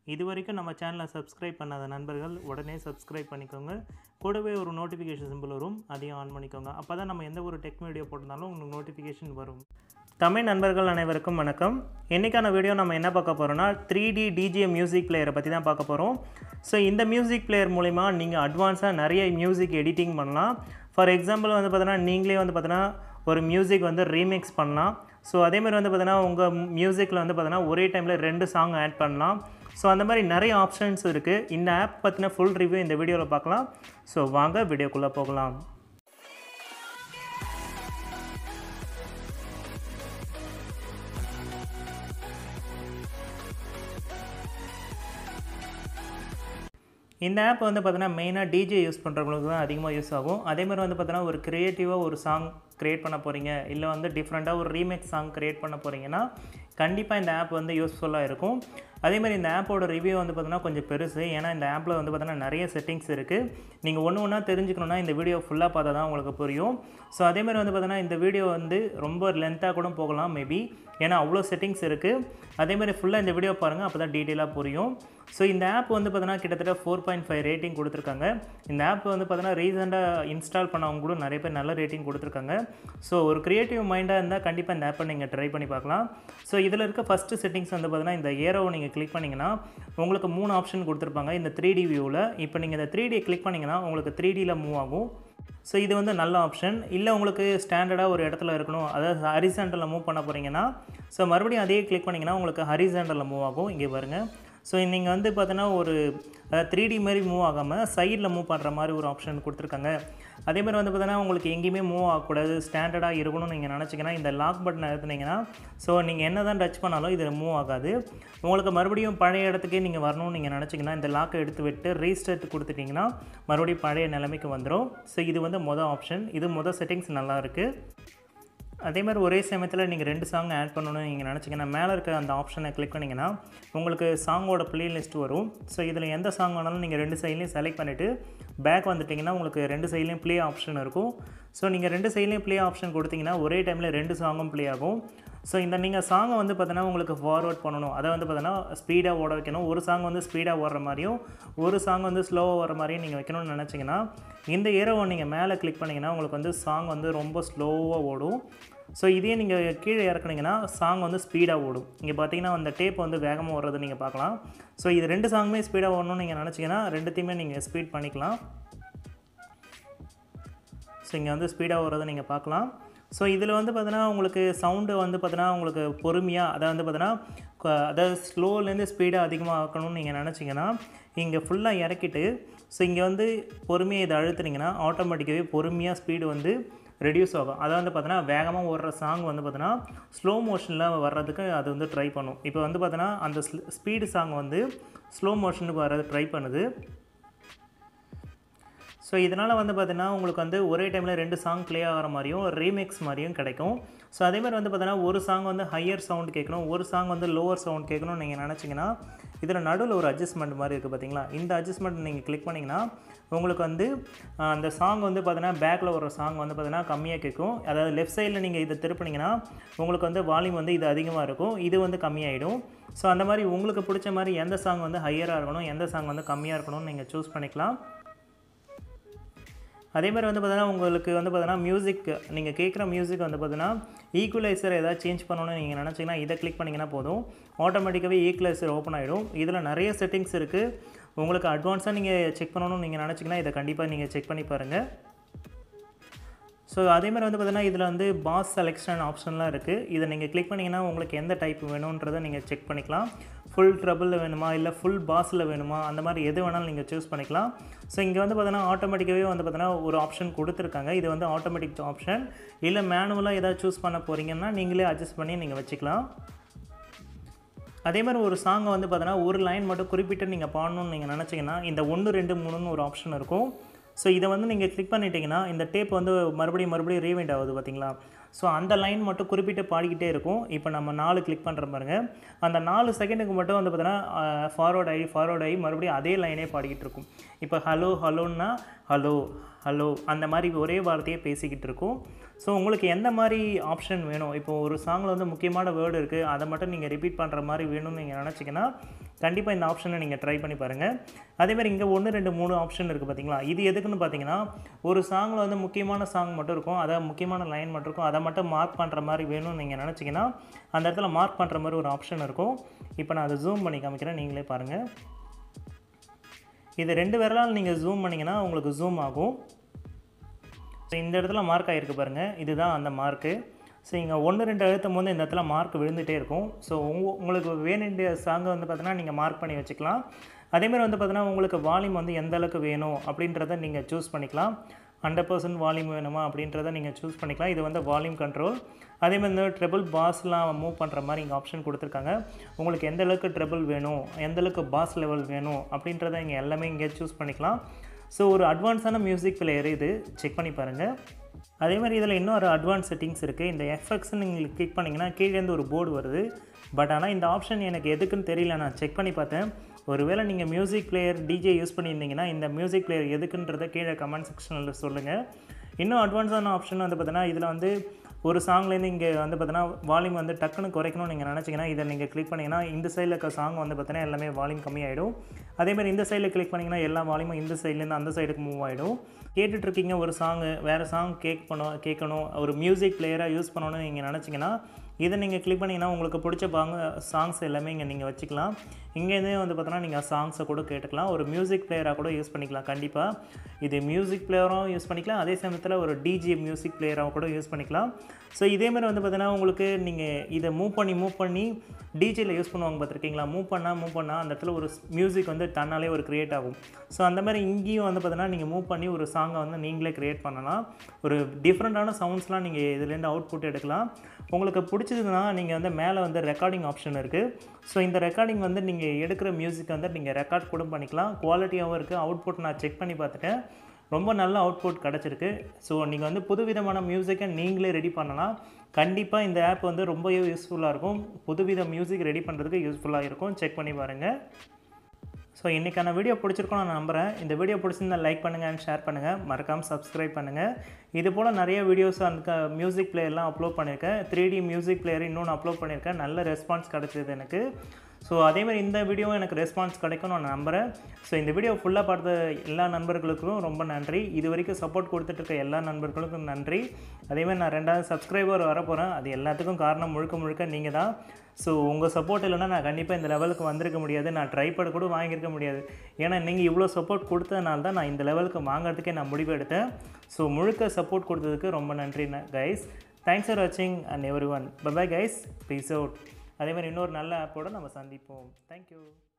இது வரைக்கும் நம்ம சேனலை சப்ஸ்கிரைப் பண்ணாத நண்பர்கள் உடனே சப்ஸ்கிரைப் பண்ணிக்கோங்க கூடவே ஒரு நோட்டிஃபிகேஷன் சிம்பிள் வரும் அதையும் ஆன் பண்ணிக்கோங்க அப்போ தான் நம்ம எந்த ஒரு டெக் வீடியோ போட்டிருந்தாலும் உங்களுக்கு நோட்டிஃபிகேஷன் வரும் தமிழ் நண்பர்கள் அனைவருக்கும் வணக்கம் இன்றைக்கான வீடியோ நம்ம என்ன பார்க்க போகிறோம்னா த்ரீ டி டிஜே மியூசிக் பிளேயரை பற்றி தான் பார்க்க போகிறோம் ஸோ இந்த மியூசிக் பிளேயர் மூலிமா நீங்கள் அட்வான்ஸாக நிறைய மியூசிக் எடிட்டிங் பண்ணலாம் ஃபார் எக்ஸாம்பிள் வந்து பார்த்தீங்கன்னா நீங்களே வந்து பார்த்தீங்கன்னா ஒரு மியூசிக் வந்து ரீமிக்ஸ் பண்ணலாம் ஸோ அதேமாதிரி வந்து பார்த்தீங்கன்னா உங்கள் மியூசிக்கில் வந்து பார்த்தீங்கன்னா ஒரே டைமில் ரெண்டு சாங் ஆட் பண்ணலாம் ஸோ அந்த மாதிரி நிறைய ஆப்ஷன்ஸ் இருக்குது இந்த ஆப் பற்றின ஃபுல் ரிவ்யூ இந்த வீடியோவில் பார்க்கலாம் ஸோ வாங்க வீடியோக்குள்ளே போகலாம் இந்த ஆப் வந்து பார்த்தீங்கன்னா மெயினாக டிஜே யூஸ் பண்ணுறவங்களுக்கு தான் அதிகமாக யூஸ் ஆகும் அதே மாதிரி வந்து பார்த்தீங்கன்னா ஒரு க்ரியேட்டிவாக ஒரு சாங் க்ரியேட் பண்ண போகிறீங்க இல்லை வந்து டிஃப்ரெண்ட்டாக ஒரு ரீமேக் சாங் க்ரியேட் பண்ண போகிறீங்கன்னா கண்டிப்பாக இந்த ஆப் வந்து யூஸ்ஃபுல்லாக இருக்கும் அதே மாதிரி இந்த ஆப்போட ரிவ்யூ வந்து பார்த்தீங்கன்னா கொஞ்சம் பெருசு ஏன்னா இந்த ஆப்பில் வந்து பார்த்தீங்கன்னா நிறைய செட்டிங்ஸ் இருக்குது நீங்கள் ஒன்று ஒன்றா தெரிஞ்சுக்கணுன்னா இந்த வீடியோ ஃபுல்லாக பார்த்தா தான் உங்களுக்கு புரியும் ஸோ அதே மாதிரி வந்து பார்த்தீங்கன்னா இந்த வீடியோ வந்து ரொம்ப லென்த்தாக கூட போகலாம் மேபி ஏன்னா அவ்வளோ செட்டிங்ஸ் இருக்குது அதே மாதிரி ஃபுல்லாக இந்த வீடியோ பாருங்கள் அப்போ தான் டீட்டெயிலாக புரியும் ஸோ இந்த ஆப் வந்து பார்த்தீங்கன்னா கிட்டத்தட்ட ஃபோர் பாயிண்ட் ஃபைவ் ரேட்டிங் கொடுத்துருக்காங்க இந்த ஆப் வந்து பார்த்தீங்கன்னா ரீசெண்டாக இன்ஸ்டால் பண்ணவங்க கூட நிறைய பேர் நல்ல ரேட்டிங் கொடுத்துருக்காங்க ஸோ ஒரு க்ரியேட்டிவ் மைண்டாக இருந்தால் கண்டிப்பாக இந்த ஆப்பை நீங்கள் ட்ரை பண்ணி பார்க்கலாம் ஸோ இதில் இருக்க ஃபஸ்ட்டு செட்டிங்ஸ் வந்து பார்த்தீங்கன்னா இந்த ஏரோவை நீங்கள் கிளிக் பண்ணிங்கன்னா உங்களுக்கு மூணு ஆப்ஷன் கொடுத்துருப்பாங்க இந்த த்ரீ டி வியூவில் இப்போ நீங்கள் இந்த த்ரீ டியை கிளிக் பண்ணிங்கன்னா உங்களுக்கு த்ரீ டியில் மூவ் ஆகும் ஸோ இது வந்து நல்ல ஆப்ஷன் இல்லை உங்களுக்கு ஸ்டாண்டர்டாக ஒரு இடத்துல இருக்கணும் அதாவது ஹரிசென்டரில் மூவ் பண்ண போகிறீங்கன்னா ஸோ மறுபடியும் அதே கிளிக் பண்ணிங்கன்னா உங்களுக்கு ஹரிசென்டரில் மூவ் ஆகும் இங்கே பாருங்கள் ஸோ நீங்கள் வந்து பார்த்தீங்கன்னா ஒரு த்ரீ டி மாதிரி மூவ் ஆகாமல் சைடில் மூவ் பண்ணுற மாதிரி ஒரு ஆப்ஷன் கொடுத்துருக்காங்க அதே மாதிரி வந்து பார்த்தீங்கன்னா உங்களுக்கு எங்கேயுமே மூவ் ஆகக்கூடாது ஸ்டாண்டர்டாக இருக்கணும்னு நீங்கள் நினச்சிங்கன்னா இந்த லாக் பட்டனை எடுத்துனீங்கன்னா ஸோ நீங்கள் என்ன தான் டச் பண்ணாலும் இதில் மூவ் ஆகாது உங்களுக்கு மறுபடியும் பழைய இடத்துக்கே நீங்கள் வரணும்னு நீங்கள் நினச்சிங்கன்னா இந்த லாக்கை எடுத்து விட்டு ரீஸ்டார்ட் கொடுத்துட்டிங்கன்னா மறுபடியும் பழைய நிலைமைக்கு வந்துடும் ஸோ இது வந்து மொதல் ஆப்ஷன் இது மொதல் செட்டிங்ஸ் நல்லா இருக்குது அதே மாதிரி ஒரே சமயத்தில் நீங்கள் ரெண்டு சாங் ஆட் பண்ணணும்னு நீங்கள் நினச்சிங்கன்னா மேலே இருக்க அந்த ஆப்ஷனை கிளிக் பண்ணிங்கன்னா உங்களுக்கு சாங்கோட ப்ளேலிஸ்ட் வரும் ஸோ இதில் எந்த சாங் வேணாலும் நீங்கள் ரெண்டு சைட்லேயும் செலக்ட் பண்ணிவிட்டு பேக் வந்துட்டிங்கன்னா உங்களுக்கு ரெண்டு சைட்லேயும் ப்ளே ஆப்ஷன் இருக்கும் ஸோ நீங்கள் ரெண்டு சைட்லேயும் ப்ளே ஆப்ஷன் கொடுத்தீங்கன்னா ஒரே டைமில் ரெண்டு சாங்கும் ப்ளே ஆகும் ஸோ இந்த நீங்கள் சாங்கை வந்து பார்த்தீங்கன்னா உங்களுக்கு ஃபார்வர்ட் பண்ணணும் அதை வந்து பார்த்தீங்கன்னா ஸ்பீடாக ஓட வைக்கணும் ஒரு சாங் வந்து ஸ்பீடாக ஓடுற மாதிரியும் ஒரு சாங் வந்து ஸ்லோவாக ஓடுற மாதிரியும் நீங்கள் வைக்கணும்னு நினச்சிங்கன்னா இந்த ஏரோவை நீங்கள் மேலே கிளிக் பண்ணிங்கன்னா உங்களுக்கு வந்து சாங் வந்து ரொம்ப ஸ்லோவாக ஓடும் ஸோ இதே நீங்கள் கீழே இறக்குனீங்கன்னா சாங் வந்து ஸ்பீடாக ஓடும் இங்கே பார்த்தீங்கன்னா அந்த டேப் வந்து வேகமாக ஓடுறது நீங்கள் பார்க்கலாம் ஸோ இது ரெண்டு சாங்குமே ஸ்பீடாக ஓடணும்னு நீங்கள் நினச்சிங்கன்னா ரெண்டுத்தையுமே நீங்கள் ஸ்பீட் பண்ணிக்கலாம் ஸோ இங்கே வந்து ஸ்பீடாக ஓடுறதை நீங்கள் பார்க்கலாம் ஸோ இதில் வந்து பார்த்தீங்கன்னா உங்களுக்கு சவுண்டு வந்து பார்த்தீங்கன்னா உங்களுக்கு பொறுமையாக அதை வந்து பார்த்தீங்கன்னா அதாவது ஸ்லோலேருந்து ஸ்பீடாக அதிகமாக ஆக்கணும்னு நீங்கள் நினச்சிங்கன்னா இங்கே ஃபுல்லாக இறக்கிட்டு ஸோ இங்கே வந்து பொறுமையாக இதை அழுத்துனீங்கன்னா ஆட்டோமேட்டிக்காகவே பொறுமையாக ஸ்பீடு வந்து ரெடியூஸ் ஆகும் அதை வந்து பார்த்தீங்கன்னா வேகமாக ஓடுற சாங் வந்து பார்த்தீங்கன்னா ஸ்லோ மோஷனில் வர்றதுக்கு அது வந்து ட்ரை பண்ணும் இப்போ வந்து பார்த்தீங்கன்னா அந்த ஸ்பீடு சாங் வந்து ஸ்லோ மோஷனுக்கு வர்றது ட்ரை பண்ணுது ஸோ இதனால் வந்து பார்த்தீங்கன்னா உங்களுக்கு வந்து ஒரே டைமில் ரெண்டு சாங் ப்ளே ஆகிற மாதிரியும் ரீமிக்ஸ் மாதிரியும் கிடைக்கும் ஸோ அதேமாதிரி வந்து பார்த்தீங்கன்னா ஒரு சாங் வந்து ஹையர் சவுண்ட் கேட்கணும் ஒரு சாங் வந்து லோவர் சவுண்ட் கேட்கணும்னு நீங்கள் நினச்சிங்கன்னா இதில் நடுவில் ஒரு அட்ஜஸ்ட்மெண்ட் மாதிரி இருக்குது பார்த்தீங்களா இந்த அட்ஜஸ்ட்மெண்ட் நீங்கள் கிளிக் பண்ணிங்கன்னா உங்களுக்கு வந்து அந்த சாங் வந்து பார்த்தீங்கன்னா பேக்கில் வர சாங் வந்து பார்த்தீங்கன்னா கம்மியாக கேட்கும் அதாவது லெஃப்ட் சைடில் நீங்கள் இதை திருப்பினீங்கன்னா உங்களுக்கு வந்து வால்யூம் வந்து இது அதிகமாக இருக்கும் இது வந்து கம்மியாயிடும் ஸோ அந்த மாதிரி உங்களுக்கு பிடிச்ச மாதிரி எந்த சாங் வந்து ஹையராக இருக்கணும் எந்த சாங் வந்து கம்மியாக இருக்கணும்னு நீங்கள் சூஸ் பண்ணிக்கலாம் அதே மாதிரி வந்து பார்த்தீங்கன்னா உங்களுக்கு வந்து பார்த்தீங்கன்னா மியூசிக் நீங்கள் கேட்குற மியூசிக் வந்து பார்த்தீங்கன்னா ஈக்குவலைசர் ஏதாவது சேஞ்ச் பண்ணணும்னு நீங்கள் நினச்சிங்கன்னா இதை கிளிக் பண்ணிங்கன்னா போதும் ஆட்டோமேட்டிக்காகவே ஈக்குவலைசர் ஓப்பன் ஆகிடும் இதில் நிறைய செட்டிங்ஸ் இருக்குது உங்களுக்கு அட்வான்ஸாக நீங்கள் செக் பண்ணணும்னு நீங்கள் நினச்சிங்கன்னா இதை கண்டிப்பாக நீங்கள் செக் பண்ணி பாருங்கள் ஸோ அதேமாதிரி வந்து பார்த்தீங்கன்னா இதில் வந்து பாஸ் செலெக்ஷன் ஆப்ஷன்லாம் இருக்குது இதை நீங்கள் கிளிக் பண்ணிங்கன்னா உங்களுக்கு எந்த டைப் வேணுன்றதை நீங்கள் செக் பண்ணிக்கலாம் ஃபுல் ட்ரபிளில் வேணுமா இல்லை ஃபுல் பாஸில் வேணுமா அந்த மாதிரி எது வேணாலும் நீங்கள் சூஸ் பண்ணிக்கலாம் ஸோ இங்கே வந்து பார்த்தீங்கன்னா ஆட்டோமேட்டிக்காகவே வந்து பார்த்தீங்கன்னா ஒரு ஆப்ஷன் கொடுத்துருக்காங்க இது வந்து ஆட்டோமேட்டிக் ஆப்ஷன் இல்லை மேனுவலாக ஏதாவது சூஸ் பண்ண போகிறீங்கன்னா நீங்களே அட்ஜஸ்ட் பண்ணி நீங்கள் வச்சுக்கலாம் அதே மாதிரி ஒரு சாங்கை வந்து பார்த்தீங்கன்னா ஒரு லைன் மட்டும் குறிப்பிட்டு நீங்கள் பாடணும்னு நீங்கள் நினச்சிங்கன்னா இந்த ஒன்று ரெண்டு மூணுன்னு ஒரு ஆப்ஷன் இருக்கும் ஸோ இதை வந்து நீங்கள் கிளிக் பண்ணிட்டீங்கன்னா இந்த டேப் வந்து மறுபடியும் மறுபடியும் ரீவைண்ட் ஆகுது பார்த்தீங்களா ஸோ அந்த லைன் மட்டும் குறிப்பிட்டு பாடிக்கிட்டே இருக்கும் இப்போ நம்ம நாலு கிளிக் பண்ணுற பாருங்க அந்த நாலு செகண்டுக்கு மட்டும் வந்து பார்த்தீங்கன்னா ஃபார்வர்ட் ஆகி ஃபார்வர்ட் ஆகி மறுபடியும் அதே லைனே பாடிக்கிட்டு இருக்கும் இப்போ ஹலோ ஹலோன்னா ஹலோ ஹலோ அந்த மாதிரி ஒரே வார்த்தையே பேசிக்கிட்டு இருக்கும் ஸோ உங்களுக்கு எந்த மாதிரி ஆப்ஷன் வேணும் இப்போ ஒரு சாங்கில் வந்து முக்கியமான வேர்டு இருக்குது அதை மட்டும் நீங்கள் ரிப்பீட் பண்ணுற மாதிரி வேணும்னு நீங்கள் நினச்சிங்கன்னா கண்டிப்பாக இந்த ஆப்ஷனை நீங்கள் ட்ரை பண்ணி பாருங்கள் அதேமாதிரி இங்கே ஒன்று ரெண்டு மூணு ஆப்ஷன் இருக்குது பார்த்தீங்களா இது எதுக்குன்னு பார்த்தீங்கன்னா ஒரு சாங்கில் வந்து முக்கியமான சாங் மட்டும் இருக்கும் அதை முக்கியமான லைன் மட்டும் இருக்கும் அதை மட்டும் மார்க் பண்ணுற மாதிரி வேணும்னு நீங்கள் நினச்சிங்கன்னா அந்த இடத்துல மார்க் பண்ணுற மாதிரி ஒரு ஆப்ஷன் இருக்கும் இப்போ நான் அதை ஜூம் பண்ணி காமிக்கிறேன் நீங்களே பாருங்கள் இது ரெண்டு விரலால் நீங்கள் ஜூம் பண்ணிங்கன்னா உங்களுக்கு ஜூம் ஆகும் ஸோ இந்த இடத்துல மார்க் ஆகிருக்கு பாருங்கள் இதுதான் அந்த மார்க்கு ஸோ இங்கே ஒன்று ரெண்டு அழுத்தும் போது இந்த இடத்துல மார்க் விழுந்துகிட்டே இருக்கும் ஸோ உங்க உங்களுக்கு வேணுண்டிய சாங்கை வந்து பார்த்தீங்கன்னா நீங்கள் மார்க் பண்ணி வச்சுக்கலாம் அதேமாதிரி வந்து பார்த்தீங்கன்னா உங்களுக்கு வால்யூம் வந்து எந்த அளவுக்கு வேணும் அப்படின்றத நீங்கள் சூஸ் பண்ணிக்கலாம் ஹண்ட்ரட் பர்சன்ட் வால்யூம் வேணுமா அப்படின்றத நீங்கள் சூஸ் பண்ணிக்கலாம் இது வந்து வால்யூம் கண்ட்ரோல் அதேமாதிரி இந்த ட்ரெபிள் பாஸ்லாம் மூவ் பண்ணுற மாதிரி இங்கே ஆப்ஷன் கொடுத்துருக்காங்க உங்களுக்கு எந்த அளவுக்கு ட்ரெபிள் வேணும் எந்த அளவுக்கு பாஸ் லெவல் வேணும் அப்படின்றத இங்கே எல்லாமே இங்கே சூஸ் பண்ணிக்கலாம் ஸோ ஒரு அட்வான்ஸான மியூசிக் பிளேயர் இது செக் பண்ணி பாருங்கள் அதே மாதிரி இதில் இன்னும் ஒரு அட்வான்ஸ் செட்டிங்ஸ் இருக்குது இந்த எஃப்எக்ஸ்னு நீங்கள் கிளிக் பண்ணிங்கன்னா கீழேருந்து ஒரு போர்டு வருது பட் ஆனால் இந்த ஆப்ஷன் எனக்கு எதுக்குன்னு தெரியல நான் செக் பண்ணி பார்த்தேன் ஒருவேளை நீங்கள் மியூசிக் பிளேயர் டிஜே யூஸ் பண்ணியிருந்தீங்கன்னா இந்த மியூசிக் பிளேயர் எதுக்குன்றதை கீழே கமெண்ட் செக்ஷனில் சொல்லுங்கள் இன்னும் அட்வான்ஸான ஆப்ஷன் வந்து பார்த்தீங்கன்னா இதில் வந்து ஒரு சாங்லேருந்து இங்கே வந்து பார்த்தீங்கன்னா வால்யூம் வந்து டக்குன்னு குறைக்கணும்னு நீங்கள் நினச்சிங்கன்னா இதை நீங்கள் கிளிக் பண்ணிங்கன்னா இந்த சைடில் இருக்க சாங் வந்து பார்த்தீங்கன்னா எல்லாமே வால்யூம் கம்மியாயிடும் அதேமாதிரி இந்த சைடில் கிளிக் பண்ணிங்கன்னா எல்லா வால்யூமும் இந்த சைட்லேருந்து அந்த சைடுக்கு மூவ் ஆகிடும் கேட்டுட்ருக்கீங்க ஒரு சாங்கு வேறு சாங் கேக் பண்ண கேட்கணும் ஒரு மியூசிக் பிளேயராக யூஸ் பண்ணணும்னு நீங்கள் நினச்சிங்கன்னா இதை நீங்கள் கிளிக் பண்ணிங்கன்னா உங்களுக்கு பிடிச்ச பாங்க சாங்ஸ் எல்லாமே இங்கே நீங்கள் வச்சுக்கலாம் இங்கேருந்தே வந்து பார்த்தோன்னா நீங்கள் சாங்ஸை கூட கேட்டுக்கலாம் ஒரு மியூசிக் பிளேயராக கூட யூஸ் பண்ணிக்கலாம் கண்டிப்பாக இது மியூசிக் பிளேயராகவும் யூஸ் பண்ணிக்கலாம் அதே சமயத்தில் ஒரு டிஜே மியூசிக் பிளேயராக கூட யூஸ் பண்ணிக்கலாம் ஸோ இதேமாதிரி வந்து பார்த்தீங்கன்னா உங்களுக்கு நீங்கள் இதை மூவ் பண்ணி மூவ் பண்ணி டிஜேயில் யூஸ் பண்ணுவாங்க பார்த்துருக்கீங்களா மூவ் பண்ணால் மூவ் பண்ணால் அந்த இடத்துல ஒரு மியூசிக் வந்து தன்னாலே ஒரு க்ரியேட் ஆகும் ஸோ அந்த மாதிரி இங்கேயும் வந்து பார்த்தீங்கன்னா நீங்கள் மூவ் பண்ணி ஒரு சாங்கை வந்து நீங்களே க்ரியேட் பண்ணலாம் ஒரு டிஃப்ரெண்ட்டான சவுண்ட்ஸ்லாம் நீங்கள் இதுலேருந்து அவுட்புட் எடுக்கலாம் உங்களுக்கு பிடிச்சதுன்னா நீங்கள் வந்து மேலே வந்து ரெக்கார்டிங் ஆப்ஷன் இருக்குது ஸோ இந்த ரெக்கார்டிங் வந்து நீங்கள் எடுக்கிற மியூசிக் வந்து நீங்கள் ரெக்கார்ட் கூட பண்ணிக்கலாம் குவாலிட்டியாகவும் இருக்குது அவுட்புட் நான் செக் பண்ணி பார்த்துட்டேன் ரொம்ப நல்ல அவுட்புட் கிடச்சிருக்கு ஸோ நீங்கள் வந்து புதுவிதமான மியூசிக்கை நீங்களே ரெடி பண்ணலாம் கண்டிப்பாக இந்த ஆப் வந்து ரொம்ப யூஸ்ஃபுல்லாக இருக்கும் புதுவித மியூசிக் ரெடி பண்ணுறதுக்கு யூஸ்ஃபுல்லாக இருக்கும் செக் பண்ணி பாருங்கள் ஸோ இன்றைக்கான வீடியோ பிடிச்சிருக்கோம் நான் நம்புகிறேன் இந்த வீடியோ பிடிச்சிருந்தா லைக் பண்ணுங்கள் அண்ட் ஷேர் பண்ணுங்கள் மறக்காமல் சப்ஸ்கிரைப் பண்ணுங்கள் இது போல் நிறைய வீடியோஸ் அந்த மியூசிக் பிளேயர்லாம் அப்லோட் பண்ணியிருக்கேன் த்ரீ டி மியூசிக் பிளேயர் இன்னொன்று அப்லோட் பண்ணியிருக்கேன் நல்ல ரெஸ்பான்ஸ் கிடச்சிது எனக்கு ஸோ அதேமாதிரி இந்த வீடியோவும் எனக்கு ரெஸ்பான்ஸ் கிடைக்கும் நான் நம்புகிறேன் ஸோ இந்த வீடியோ ஃபுல்லாக பார்த்த எல்லா நண்பர்களுக்கும் ரொம்ப நன்றி இது வரைக்கும் சப்போர்ட் கொடுத்துட்டு இருக்க எல்லா நண்பர்களுக்கும் நன்றி அதேமாதிரி நான் ரெண்டாவது சப்ஸ்கிரைபர் வரப்போகிறேன் அது எல்லாத்துக்கும் காரணம் முழுக்க முழுக்க நீங்கள் தான் ஸோ உங்கள் சப்போர்ட் இல்லைன்னா நான் கண்டிப்பாக இந்த லெவலுக்கு வந்திருக்க முடியாது நான் ட்ரைபேட் கூட வாங்கியிருக்க முடியாது ஏன்னா நீங்கள் இவ்வளோ சப்போர்ட் கொடுத்ததுனால தான் நான் இந்த லெவலுக்கு வாங்குறதுக்கே நான் முடிவு எடுத்தேன் ஸோ முழுக்க சப்போர்ட் கொடுத்ததுக்கு ரொம்ப நன்றி கைஸ் தேங்க்ஸ் ஃபார் வாட்சிங் and everyone bye guys peace out அதே மாதிரி இன்னொரு நல்ல ஆப்போடு நம்ம சந்திப்போம் தேங்க்யூ